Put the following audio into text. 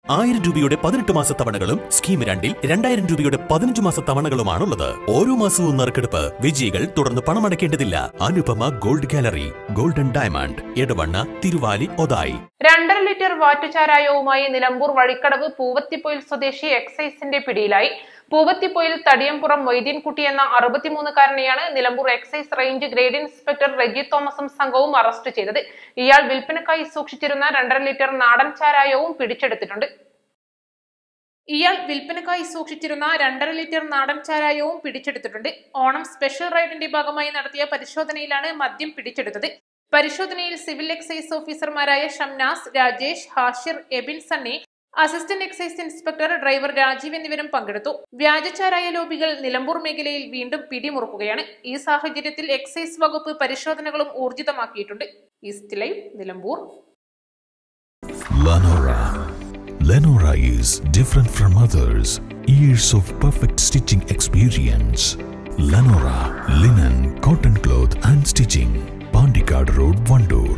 ആയിരം രൂപയുടെ പതിനെട്ട് മാസ തവണകളും സ്കീം രണ്ടിൽ രണ്ടായിരം രൂപയുടെ പതിനഞ്ച് മാസ തവണകളുമാണുള്ളത് ഓരോ മാസവും നറുക്കെടുപ്പ് വിജയികൾ തുടർന്ന് പണമടയ്ക്കേണ്ടതില്ല Anupama gold gallery golden diamond Edavanna Thiruvali Othayi രണ്ടര ലിറ്റർ വാറ്റുചാരായവുമായി നിലമ്പൂർ വഴിക്കടവ് പൂവത്തിപ്പൊയിൽ സ്വദേശി എക്സൈസിന്റെ പിടിയിലായി പൂവത്തിപ്പൊയിൽ തടിയംപുറം മൊയ്തീൻകുട്ടി എന്ന അറുപത്തിമൂന്നുകാരനെയാണ് Nilambur excise range grade inspector Reji തോമസും സംഘവും അറസ്റ്റ് ചെയ്തത് ഇയാൾ വിൽപ്പനക്കായി സൂക്ഷിച്ചിരുന്ന രണ്ടര ലിറ്റർ നാടൻ ചാരായവും പിടിച്ചെടുത്തിട്ടുണ്ട് ഇയാൾ വിൽപ്പനക്കായി സൂക്ഷിച്ചിരുന്ന രണ്ടര ലിറ്റർ നാടൻ ചാരായവും പിടിച്ചെടുത്തിട്ടുണ്ട് ഓണം സ്പെഷ്യൽ റൈഡിന്റെ ഭാഗമായി നടത്തിയ പരിശോധനയിലാണ് മദ്യം പിടിച്ചെടുത്തത് പരിശോധനയിൽ സിവിൽ എക്സൈസ് ഓഫീസർമാരായ Shamnas Rajesh Hashir Abin Sunny assistant excise inspector driver Rajeev എന്നിവരും പങ്കെടുത്തു വ്യാജച്ചാരായ ലോബികൾ നിലമ്പൂർ മേഖലയിൽ വീണ്ടും പിടിമുറുക്കുകയാണ് ഈ സാഹചര്യത്തിൽ എക്സൈസ് വകുപ്പ് പരിശോധനകളും ഊർജിതമാക്കിയിട്ടുണ്ട് East Live Nilambur Lenora. Lenora is different from others. Years of perfect stitching experience. Lenora linen, cotton cloth and stitching. Pandikad Road, Vandoor.